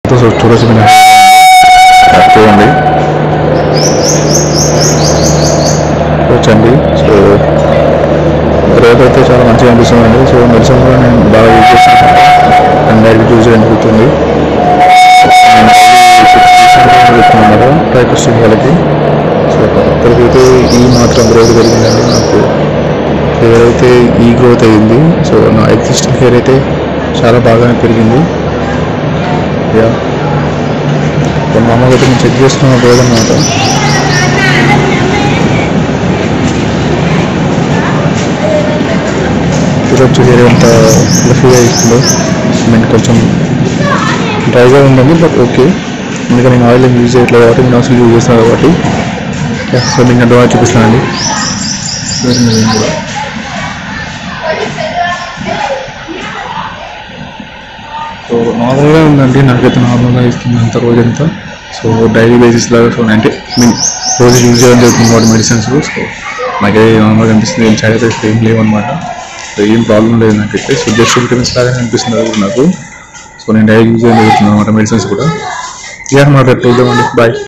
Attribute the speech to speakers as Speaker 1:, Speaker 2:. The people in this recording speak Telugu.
Speaker 1: సో చూడొచ్చు మీరు చూడండి చూడండి సో గ్రోత్ అయితే చాలా మంచిగా అనిపిస్తుందండి సో మెడిసిన్ కూడా నేను బాగా యూజ్ చేస్తాను అండ్ డైరెక్ట్ యూజ్ అనిపిస్తుంది చెప్తున్నాను ట్రైకోస్టిక్ వాళ్ళకి సో ఇప్పటికైతే ఈ మాత్రం గ్రోత్ కలిగిందండి నాకు హెయిర్ అయితే ఈ గ్రోత్ అయింది సో నా ఎగ్జిస్టింగ్ హెయిర్ అయితే చాలా బాగానే పెరిగింది యా సో మామూలుగా అయితే నేను చెక్ చేసుకున్న రోజు అనమాట చూడొచ్చు హెయిర్ ఎంత ఫ్లఫీగా ఇస్తుందో ఐ మీన్ కొంచెం డ్రైగా ఉందండి బట్ ఓకే ఎందుకంటే నేను ఆయిల్ యూజ్ చేయట్లేదు కాబట్టి నేను అసలు యూజ్ చేస్తున్నాను కాబట్టి యా, సో మీకు అడ్వాన్స్ చూపిస్తానండి చూడండి నేను కూడా. సో నార్మల్గా ఉందండి నాకైతే నార్మల్గా ఇస్తుంది అంత రోజంతా సో డైలీ బేసిస్ లాగా సో అంటే మీన్ రోజు యూజ్ చేయడం జరుగుతుంది వాటి మెడిసిన్స్ సో నాకైతే నార్మల్గా అనిపిస్తుంది ఏం సైడ్ ఎఫెక్ట్స్ ఏం లేవన్నమాట సో ఏం ప్రాబ్లం లేదు నాకైతే సో జస్ట్ విటమిన్స్ లాగానే అనిపిస్తుంది అది నాకు సో నేను డైలీ యూజ్ చేయడం జరుగుతుంది అనమాట మెడిసిన్స్ కూడా ఇక మాట చూద్దామండి బాయ్